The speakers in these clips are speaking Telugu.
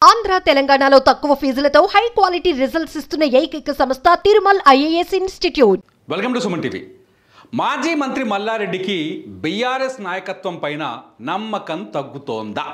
ఆంధ్ర తెలంగాణలో తక్కువ ఫీజులతో హై క్వాలిటీ రిజల్ట్స్ ఇస్తున్న ఏకైక సంస్థ Thirumal IAS institute welcome to Suman TV మాజీ మంత్రి మల్లారెడ్డికి బీఆర్ఎస్ నాయకత్వం పైన నమ్మకం తగ్గుతోందా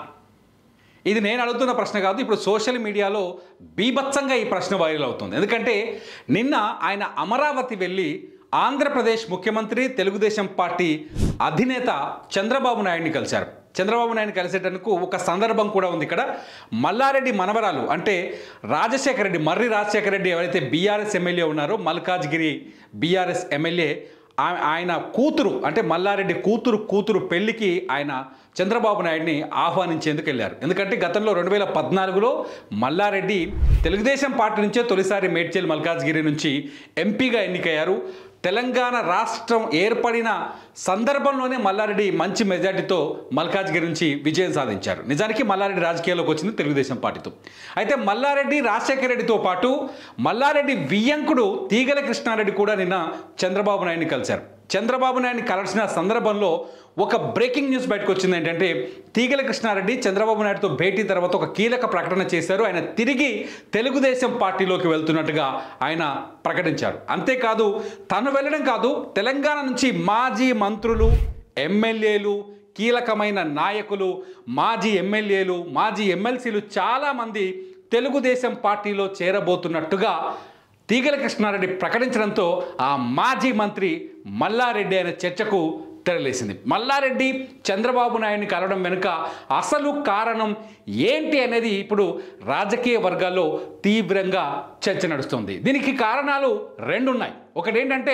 ఇది నేను అడుగుతున్న ప్రశ్న కాదు ఇప్పుడు సోషల్ మీడియాలో బీభత్సంగా ఈ ప్రశ్న వైరల్ అవుతుంది ఎందుకంటే నిన్న ఆయన అమరావతి వెళ్ళి ఆంధ్రప్రదేశ్ ముఖ్యమంత్రి తెలుగుదేశం పార్టీ అధినేత చంద్రబాబు నాయుడిని కలిశారు చంద్రబాబు నాయుడిని కలిసేటందుకు ఒక సందర్భం కూడా ఉంది ఇక్కడ మల్లారెడ్డి మనవరాలు అంటే రాజశేఖర రెడ్డి మర్రి రాజశేఖర రెడ్డి ఎవరైతే బీఆర్ఎస్ ఎమ్మెల్యే ఉన్నారో మల్కాజ్గిరి బీఆర్ఎస్ ఎమ్మెల్యే ఆ- ఆయన కూతురు అంటే మల్లారెడ్డి కూతురు కూతురు పెళ్లికి ఆయన చంద్రబాబు నాయుడిని ఆహ్వానించేందుకు వెళ్ళారు ఎందుకంటే గతంలో రెండు వేల పద్నాలుగులో మల్లారెడ్డి తెలుగుదేశం పార్టీ నుంచే తొలిసారి మేడ్చల్ మల్కాజ్గిరి నుంచి ఎంపీగా ఎన్నికయ్యారు తెలంగాణ రాష్ట్రం ఏర్పడిన సందర్భంలోనే మల్లారెడ్డి మంచి మెజార్టీతో మల్కాజ్గిరి నుంచి విజయం సాధించారు నిజానికి మల్లారెడ్డి రాజకీయాల్లోకి వచ్చింది తెలుగుదేశం పార్టీతో అయితే మల్లారెడ్డి రాజశేఖర రెడ్డితో పాటు మల్లారెడ్డి వియ్యంకుడు తీగల కృష్ణారెడ్డి కూడా నిన్న చంద్రబాబు నాయుడిని కలిశారు చంద్రబాబు నాయుడిని కలిసిన సందర్భంలో ఒక బ్రేకింగ్ న్యూస్ బయటకు వచ్చింది ఏంటంటే తీగల కృష్ణారెడ్డి చంద్రబాబు నాయుడుతో భేటీ తర్వాత ఒక కీలక ప్రకటన చేశారు ఆయన తిరిగి తెలుగుదేశం పార్టీలోకి వెళ్తున్నట్టుగా ఆయన ప్రకటించారు అంతేకాదు తను వెళ్ళడం కాదు తెలంగాణ నుంచి మాజీ మంత్రులు ఎమ్మెల్యేలు కీలకమైన నాయకులు మాజీ ఎమ్మెల్యేలు మాజీ ఎమ్మెల్సీలు చాలామంది తెలుగుదేశం పార్టీలో చేరబోతున్నట్టుగా తీగల కృష్ణారెడ్డి ప్రకటించడంతో ఆ మాజీ మంత్రి మల్లారెడ్డి అనే చర్చకు తెరలేసింది మల్లారెడ్డి చంద్రబాబు నాయుడిని కలవడం వెనుక అసలు కారణం ఏంటి అనేది ఇప్పుడు రాజకీయ వర్గాల్లో తీవ్రంగా చర్చ నడుస్తుంది దీనికి కారణాలు రెండు ఉన్నాయి ఒకటేంటంటే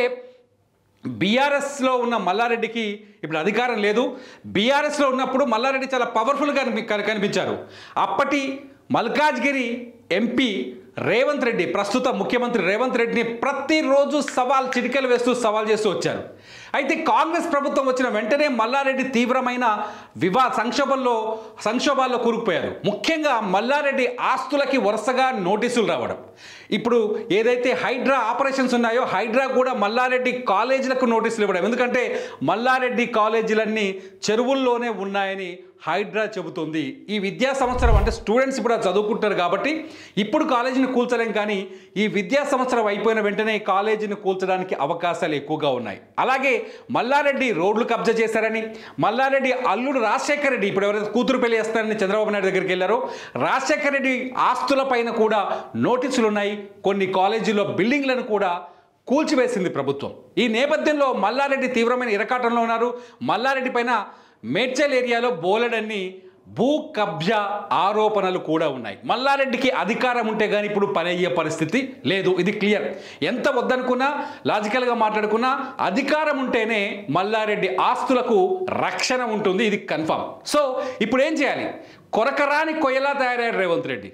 బీఆర్ఎస్లో ఉన్న మల్లారెడ్డికి ఇప్పుడు అధికారం లేదు బీఆర్ఎస్లో ఉన్నప్పుడు మల్లారెడ్డి చాలా పవర్ఫుల్గా కనిపి- కని- కనిపించారు అప్పటి మల్కాజ్గిరి ఎంపీ రేవంత్ రెడ్డి ప్రస్తుత ముఖ్యమంత్రి రేవంత్ రెడ్డిని ప్రతిరోజు సవాల్ చిటికలు వేస్తూ సవాల్ చేస్తూ వచ్చారు అయితే కాంగ్రెస్ ప్రభుత్వం వచ్చిన వెంటనే మల్లారెడ్డి తీవ్రమైన వివా సంక్షోభంలో సంక్షోభాల్లో కూరుకుపోయారు ముఖ్యంగా మల్లారెడ్డి ఆస్తులకి వరుసగా నోటీసులు రావడం ఇప్పుడు ఏదైతే హైడ్రా ఆపరేషన్స్ ఉన్నాయో హైడ్రా కూడా మల్లారెడ్డి కాలేజీలకు నోటీసులు ఇవ్వడం ఎందుకంటే మల్లారెడ్డి కాలేజీలన్నీ చెరువుల్లోనే ఉన్నాయని హైడ్రా చెబుతుంది ఈ విద్యా సంవత్సరం అంటే స్టూడెంట్స్ ఇప్పుడు చదువుకుంటారు కాబట్టి ఇప్పుడు కాలేజీని కూల్చలేం కానీ ఈ విద్యా సంవత్సరం అయిపోయిన వెంటనే కాలేజీని కూల్చడానికి అవకాశాలు ఎక్కువగా ఉన్నాయి అలాగే మల్లారెడ్డి రోడ్లు కబ్జా చేశారని మల్లారెడ్డి అల్లుడు రాజశేఖర రెడ్డి ఇప్పుడు ఎవరైతే కూతురు పెళ్లి చేస్తారని చంద్రబాబు నాయుడు దగ్గరికి వెళ్ళారో రాజశేఖర రెడ్డి ఆస్తుల పైన కూడా నోటీసులు ఉన్నాయి కొన్ని కాలేజీల్లో బిల్డింగ్లను కూడా కూల్చివేసింది ప్రభుత్వం ఈ నేపథ్యంలో మల్లారెడ్డి తీవ్రమైన ఇరకాటంలో ఉన్నారు మల్లారెడ్డి పైన మేడ్చల్ ఏరియాలో బోలెడన్ని భూ కబ్జా ఆరోపణలు కూడా ఉన్నాయి మల్లారెడ్డికి అధికారం ఉంటే కానీ ఇప్పుడు పని అయ్యే పరిస్థితి లేదు ఇది క్లియర్ ఎంత వద్దనుకున్నా లాజికల్గా మాట్లాడుకున్నా అధికారం ఉంటేనే మల్లారెడ్డి ఆస్తులకు రక్షణ ఉంటుంది ఇది కన్ఫామ్ సో ఇప్పుడు ఏం చేయాలి కొరకరాని కొయ్యలా తయారయ్యాడు రేవంత్ రెడ్డి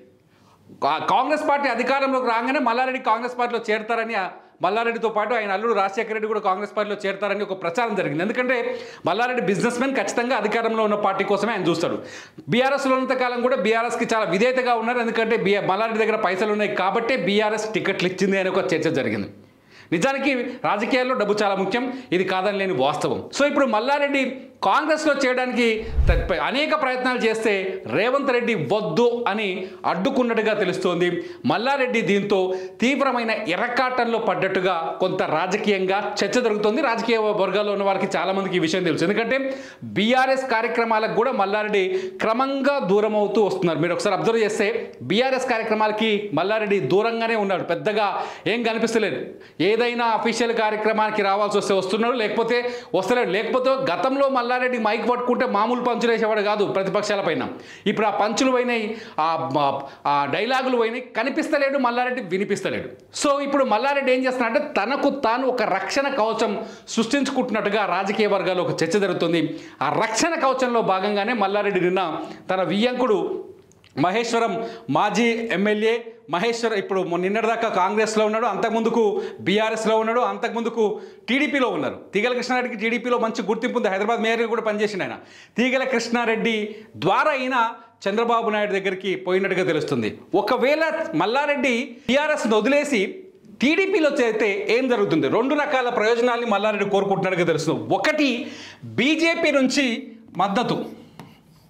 కా- కాంగ్రెస్ పార్టీ అధికారంలోకి రాగానే మల్లారెడ్డి కాంగ్రెస్ పార్టీలో చేరతారని ఆ మల్లారెడ్డితో పాటు ఆయన అల్లుడు రాజశేఖర రెడ్డి కూడా కాంగ్రెస్ పార్టీలో చేరతారని ఒక ప్రచారం జరిగింది ఎందుకంటే మల్లారెడ్డి బిజినెస్ మ్యాన్ ఖచ్చితంగా అధికారంలో ఉన్న పార్టీ కోసమే ఆయన చూస్తాడు బీఆర్ఎస్లో ఉన్నంత కాలం కూడా బీఆర్ఎస్కి చాలా విధేయతగా ఉన్నారు ఎందుకంటే బీ మల్లారెడ్డి దగ్గర పైసలు ఉన్నాయి కాబట్టే బీఆర్ఎస్ టికెట్లు ఇచ్చింది అనే ఒక చర్చ జరిగింది నిజానికి రాజకీయాల్లో డబ్బు చాలా ముఖ్యం ఇది కాదని లేని వాస్తవం సో ఇప్పుడు మల్లారెడ్డి కాంగ్రెస్లో చేయడానికి త- అనేక ప్రయత్నాలు చేస్తే రేవంత్ రెడ్డి వద్దు అని అడ్డుకున్నట్టుగా తెలుస్తోంది మల్లారెడ్డి దీంతో తీవ్రమైన ఎర్రకాటంలో పడ్డట్టుగా కొంత రాజకీయంగా చర్చ జరుగుతోంది రాజకీయ వర్గాల్లో ఉన్న వారికి చాలా మందికి ఈ విషయం తెలుసు ఎందుకంటే బీఆర్ఎస్ కార్యక్రమాలకు కూడా మల్లారెడ్డి క్రమంగా దూరం అవుతూ వస్తున్నారు మీరు ఒకసారి అబ్జర్వ్ చేస్తే బీఆర్ఎస్ కార్యక్రమాలకి మల్లారెడ్డి దూరంగానే ఉన్నాడు పెద్దగా ఏం కనిపిస్తలేదు ఏదైనా అఫీషియల్ కార్యక్రమానికి రావాల్సి వస్తే వస్తున్నాడు లేకపోతే వస్తలేడు లేకపోతే గతంలో మల్లారెడ్డి మైక్ పట్టుకుంటే మామూలు పంచులు వేసేవాడు కాదు ప్రతిపక్షాల పైన ఇప్పుడు ఆ పంచులు పోయినాయి ఆ ఆ- ఆ డైలాగులు పోయినాయి కనిపిస్తలేడు మల్లారెడ్డి వినిపిస్తలేడు సో ఇప్పుడు మల్లారెడ్డి ఏం చేస్తున్నాడంటే తనకు తాను ఒక రక్షణ కవచం సృష్టించుకుంటున్నట్టుగా రాజకీయ వర్గాల్లో ఒక చర్చ జరుగుతుంది ఆ రక్షణ కవచంలో భాగంగానే మల్లారెడ్డి నిన్న తన వియ్యంకుడు మహేశ్వరం మాజీ ఎమ్మెల్యే మహేశ్వర్ ఇప్పుడు మొన్న నిన్నటిదాకా కాంగ్రెస్లో ఉన్నాడు అంతకుముందుకు బీఆర్ఎస్లో ఉన్నాడు అంతకుముందుకు టీడీపీలో ఉన్నారు తీగల కృష్ణారెడ్డికి టీడీపీలో మంచి గుర్తింపు ఉంది హైదరాబాద్ మేయర్గా కూడా పనిచేసిండు ఆయన తీగల కృష్ణారెడ్డి ద్వారా అయినా చంద్రబాబు నాయుడు దగ్గరికి పోయినట్టుగా తెలుస్తుంది ఒకవేళ మల్లారెడ్డి టీఆర్ఎస్ను వదిలేసి టీడీపీలో చేరితే ఏం జరుగుతుంది రెండు రకాల ప్రయోజనాల్ని మల్లారెడ్డి కోరుకుంటున్నట్టుగా తెలుస్తుంది ఒకటి బీజేపీ నుంచి మద్దతు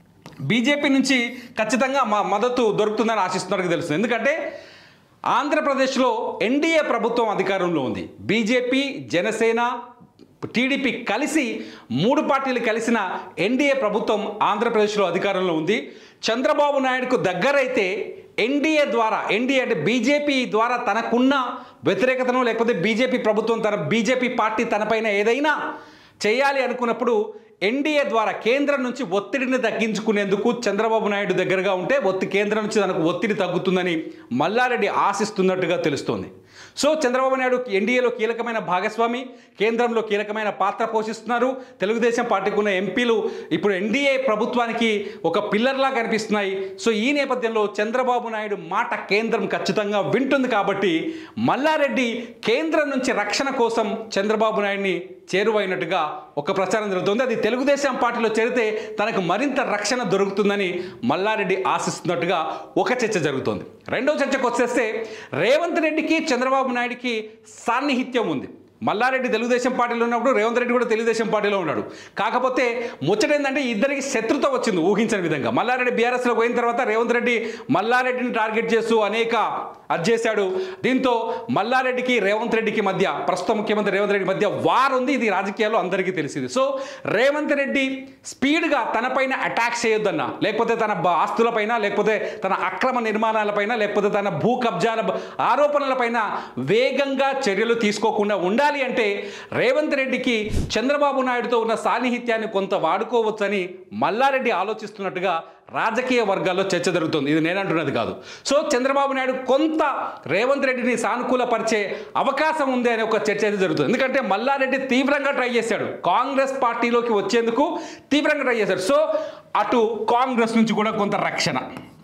బీజేపీ నుంచి ఖచ్చితంగా మా మద్దతు దొరుకుతుందని ఆశిస్తున్నట్టు తెలుస్తుంది ఎందుకంటే ఆంధ్రప్రదేశ్లో ఎన్డీఏ ప్రభుత్వం అధికారంలో ఉంది బీజేపీ జనసేన టీడీపీ కలిసి మూడు పార్టీలు కలిసిన ఎన్డీఏ ప్రభుత్వం ఆంధ్రప్రదేశ్లో అధికారంలో ఉంది చంద్రబాబు నాయుడుకు దగ్గరైతే ఎన్డీఏ ద్వారా ఎన్డీఏ అంటే బీజేపీ ద్వారా తనకున్న వ్యతిరేకతను లేకపోతే బీజేపీ ప్రభుత్వం తన బీజేపీ పార్టీ తనపైన ఏదైనా చేయాలి అనుకున్నప్పుడు ఎన్డీఏ ద్వారా కేంద్రం నుంచి ఒత్తిడిని తగ్గించుకునేందుకు చంద్రబాబు నాయుడు దగ్గరగా ఉంటే ఒత్తి కేంద్రం నుంచి తనకు ఒత్తిడి తగ్గుతుందని మల్లారెడ్డి ఆశిస్తున్నట్టుగా తెలుస్తోంది సో చంద్రబాబు నాయుడు ఎన్డీఏలో కీలకమైన భాగస్వామి కేంద్రంలో కీలకమైన పాత్ర పోషిస్తున్నారు తెలుగుదేశం పార్టీకి ఉన్న ఎంపీలు ఇప్పుడు ఎన్డీఏ ప్రభుత్వానికి ఒక పిల్లర్లా కనిపిస్తున్నాయి సో ఈ నేపథ్యంలో చంద్రబాబు నాయుడు మాట కేంద్రం ఖచ్చితంగా వింటుంది కాబట్టి మల్లారెడ్డి కేంద్రం నుంచి రక్షణ కోసం చంద్రబాబు నాయుడిని చేరువైనట్టుగా ఒక ప్రచారం జరుగుతుంది అది తెలుగుదేశం పార్టీలో చేరితే తనకు మరింత రక్షణ దొరుకుతుందని మల్లారెడ్డి ఆశిస్తున్నట్టుగా ఒక చర్చ జరుగుతోంది రెండో చర్చకు వచ్చేస్తే రేవంత్ రెడ్డికి చంద్రబాబు నాయుడికి సాన్నిహిత్యం ఉంది మల్లారెడ్డి తెలుగుదేశం పార్టీలో ఉన్నప్పుడు రేవంత్ రెడ్డి కూడా తెలుగుదేశం పార్టీలో ఉన్నాడు కాకపోతే ముచ్చట ఏంటంటే ఇద్దరికి శత్రుత వచ్చింది ఊహించని విధంగా మల్లారెడ్డి బీఆర్ఎస్లో పోయిన తర్వాత రేవంత్ రెడ్డి మల్లారెడ్డిని టార్గెట్ చేస్తూ అనేక అది చేశాడు దీంతో మల్లారెడ్డికి రేవంత్ రెడ్డికి మధ్య ప్రస్తుత ముఖ్యమంత్రి రేవంత్ రెడ్డి మధ్య వార్ ఉంది ఇది రాజకీయాల్లో అందరికీ తెలిసింది సో రేవంత్ రెడ్డి స్పీడ్గా తనపైన అటాక్ చేయొద్దన్న లేకపోతే తన బ- ఆస్తులపైన లేకపోతే తన అక్రమ నిర్మాణాలపైన లేకపోతే తన భూ కబ్జాల బ- ఆరోపణలపైన వేగంగా చర్యలు తీసుకోకుండా ఉండాలి అంటే రేవంత్ రెడ్డికి చంద్రబాబు నాయుడుతో ఉన్న సాన్నిహిత్యాన్ని కొంత వాడుకోవచ్చని మల్లారెడ్డి ఆలోచిస్తున్నట్టుగా రాజకీయ వర్గాల్లో చర్చ జరుగుతుంది ఇది నేనంటున్నది కాదు సో చంద్రబాబు నాయుడు కొంత రేవంత్ రెడ్డిని సానుకూలపరిచే అవకాశం ఉంది అనే ఒక చర్చ అయితే జరుగుతుంది ఎందుకంటే మల్లారెడ్డి తీవ్రంగా ట్రై చేశాడు కాంగ్రెస్ పార్టీలోకి వచ్చేందుకు తీవ్రంగా ట్రై చేశాడు సో అటు కాంగ్రెస్ నుంచి కూడా కొంత రక్షణ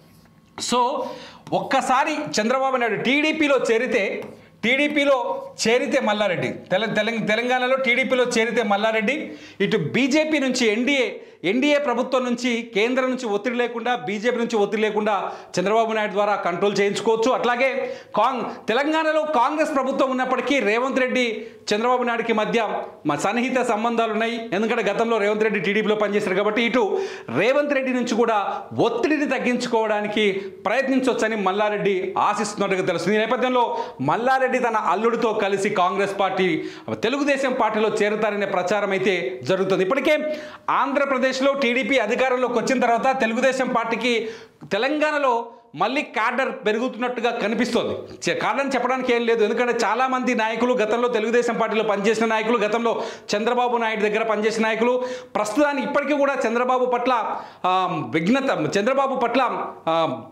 సో ఒక్కసారి చంద్రబాబు నాయుడు టీడీపీలో చేరితే టీడీపీలో చేరితే మల్లారెడ్డి తెల తెలంగ తెలంగాణలో టీడీపీలో చేరితే మల్లారెడ్డి ఇటు బీజేపీ నుంచి ఎన్డీఏ ఎన్డీఏ ప్రభుత్వం నుంచి కేంద్రం నుంచి ఒత్తిడి లేకుండా బీజేపీ నుంచి ఒత్తిడి లేకుండా చంద్రబాబు నాయుడు ద్వారా కంట్రోల్ చేయించుకోవచ్చు అట్లాగే కాంగ్ తెలంగాణలో కాంగ్రెస్ ప్రభుత్వం ఉన్నప్పటికీ రేవంత్ రెడ్డి చంద్రబాబు నాయుడుకి మధ్య మా సన్నిహిత సంబంధాలు ఉన్నాయి ఎందుకంటే గతంలో రేవంత్ రెడ్డి టీడీపీలో పనిచేశారు కాబట్టి ఇటు రేవంత్ రెడ్డి నుంచి కూడా ఒత్తిడిని తగ్గించుకోవడానికి ప్రయత్నించవచ్చని మల్లారెడ్డి ఆశిస్తున్నట్టుగా తెలుస్తుంది ఈ నేపథ్యంలో మల్లారెడ్డి తన అల్లుడితో కలిసి కాంగ్రెస్ పార్టీ తెలుగుదేశం పార్టీలో చేరుతారనే ప్రచారం అయితే జరుగుతుంది ఇప్పటికే ఆంధ్రప్రదేశ్లో టీడీపీ అధికారంలోకి వచ్చిన తర్వాత తెలుగుదేశం పార్టీకి తెలంగాణలో మళ్ళీ క్యాడర్ పెరుగుతున్నట్టుగా కనిపిస్తోంది చె- కారణం చెప్పడానికి ఏం లేదు ఎందుకంటే చాలామంది నాయకులు గతంలో తెలుగుదేశం పార్టీలో పనిచేసిన నాయకులు గతంలో చంద్రబాబు నాయుడు దగ్గర పనిచేసిన నాయకులు ప్రస్తుతానికి ఇప్పటికీ కూడా చంద్రబాబు పట్ల ఆ, విఘ్నత చంద్రబాబు పట్ల ఆ,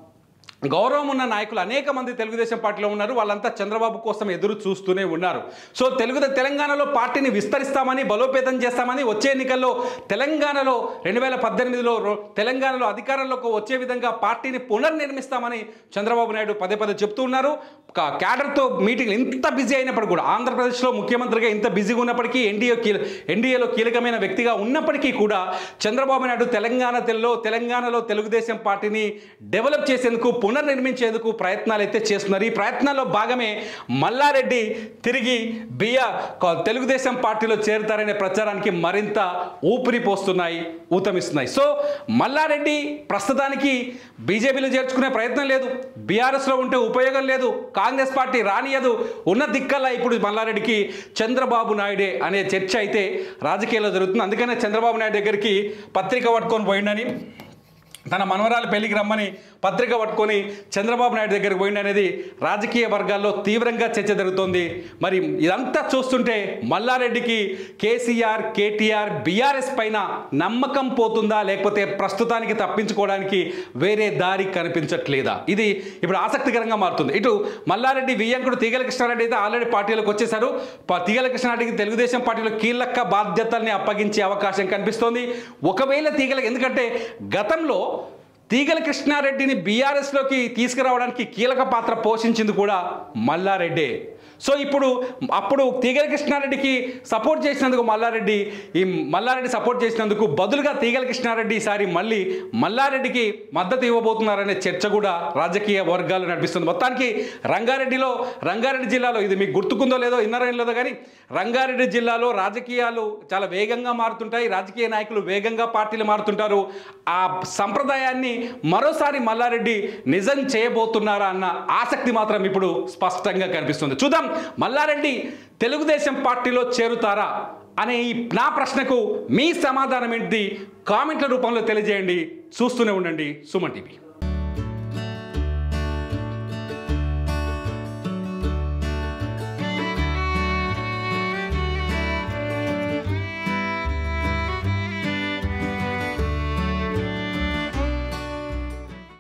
గౌరవం ఉన్న నాయకులు అనేక మంది తెలుగుదేశం పార్టీలో ఉన్నారు వాళ్ళంతా చంద్రబాబు కోసం ఎదురు చూస్తూనే ఉన్నారు సో తెలుగు తెలంగాణలో పార్టీని విస్తరిస్తామని బలోపేతం చేస్తామని వచ్చే ఎన్నికల్లో తెలంగాణలో రెండు వేల పద్దెనిమిదిలో రో- తెలంగాణలో అధికారంలోకి వచ్చే విధంగా పార్టీని పునర్నిర్మిస్తామని చంద్రబాబు నాయుడు పదే పదే చెప్తూ ఉన్నారు కా- క్యాడర్తో మీటింగ్ ఇంత బిజీ అయినప్పుడు కూడా ఆంధ్రప్రదేశ్లో ముఖ్యమంత్రిగా ఇంత బిజీగా ఉన్నప్పటికీ ఎన్డీఏ కీల ఎన్డీఏలో కీలకమైన వ్యక్తిగా ఉన్నప్పటికీ కూడా చంద్రబాబు నాయుడు తెలంగాణ తెల్లో తెలంగాణలో తెలుగుదేశం పార్టీని డెవలప్ చేసేందుకు పునర్నిర్మించేందుకు ప్రయత్నాలు అయితే చేస్తున్నారు ఈ ప్రయత్నాల్లో భాగమే మల్లారెడ్డి తిరిగి బియ్య క- తెలుగుదేశం పార్టీలో చేరుతారనే ప్రచారానికి మరింత ఊపిరి పోస్తున్నాయి ఊతమిస్తున్నాయి సో మల్లారెడ్డి ప్రస్తుతానికి బీజేపీలో చేర్చుకునే ప్రయత్నం లేదు బీఆర్ఎస్లో ఉంటే ఉపయోగం లేదు కాంగ్రెస్ పార్టీ రానియదు ఉన్న దిక్కల్లా ఇప్పుడు మల్లారెడ్డికి చంద్రబాబు నాయుడే అనే చర్చ అయితే రాజకీయాల్లో జరుగుతుంది అందుకనే చంద్రబాబు నాయుడు దగ్గరికి పత్రిక పట్టుకొని పోయిండని తన మనవరాలు పెళ్లికి రమ్మని పత్రిక పట్టుకొని చంద్రబాబు నాయుడు దగ్గరికి పోయింది అనేది రాజకీయ వర్గాల్లో తీవ్రంగా చర్చ జరుగుతోంది మరి ఇదంతా చూస్తుంటే మల్లారెడ్డికి కేసీఆర్ కేటీఆర్ బీఆర్ఎస్ పైన నమ్మకం పోతుందా లేకపోతే ప్రస్తుతానికి తప్పించుకోవడానికి వేరే దారి కనిపించట్లేదా ఇది ఇప్పుడు ఆసక్తికరంగా మారుతుంది ఇటు మల్లారెడ్డి వియ్యంకుడు తీగల కృష్ణారెడ్డి అయితే ఆల్రెడీ పార్టీలోకి వచ్చేశారు ప- తీగల కృష్ణారెడ్డికి తెలుగుదేశం పార్టీలో కీలక బాధ్యతల్ని అప్పగించే అవకాశం కనిపిస్తోంది ఒకవేళ తీగల ఎందుకంటే గతంలో తీగల కృష్ణారెడ్డిని బీఆర్ఎస్లోకి తీసుకురావడానికి కీలక పాత్ర పోషించింది కూడా మల్లారెడ్డే సో ఇప్పుడు అప్పుడు తీగల కృష్ణారెడ్డికి సపోర్ట్ చేసినందుకు మల్లారెడ్డి ఈ మల్లారెడ్డి సపోర్ట్ చేసినందుకు బదులుగా తీగల కృష్ణారెడ్డి ఈసారి మళ్ళీ మల్లారెడ్డికి మద్దతు ఇవ్వబోతున్నారనే చర్చ కూడా రాజకీయ వర్గాలు నడిపిస్తుంది మొత్తానికి రంగారెడ్డిలో రంగారెడ్డి జిల్లాలో ఇది మీకు గుర్తుకుందో లేదో ఇన్నరో లేదో కానీ రంగారెడ్డి జిల్లాలో రాజకీయాలు చాలా వేగంగా మారుతుంటాయి రాజకీయ నాయకులు వేగంగా పార్టీలు మారుతుంటారు ఆ సంప్రదాయాన్ని మరోసారి మల్లారెడ్డి నిజం చేయబోతున్నారా అన్న ఆసక్తి మాత్రం ఇప్పుడు స్పష్టంగా కనిపిస్తుంది చూద్దాం మల్లారెడ్డి తెలుగుదేశం పార్టీలో చేరుతారా అనే ఈ నా ప్రశ్నకు మీ సమాధానం ఏంటి కామెంట్ల రూపంలో తెలియజేయండి చూస్తూనే ఉండండి సుమన్ టీవీ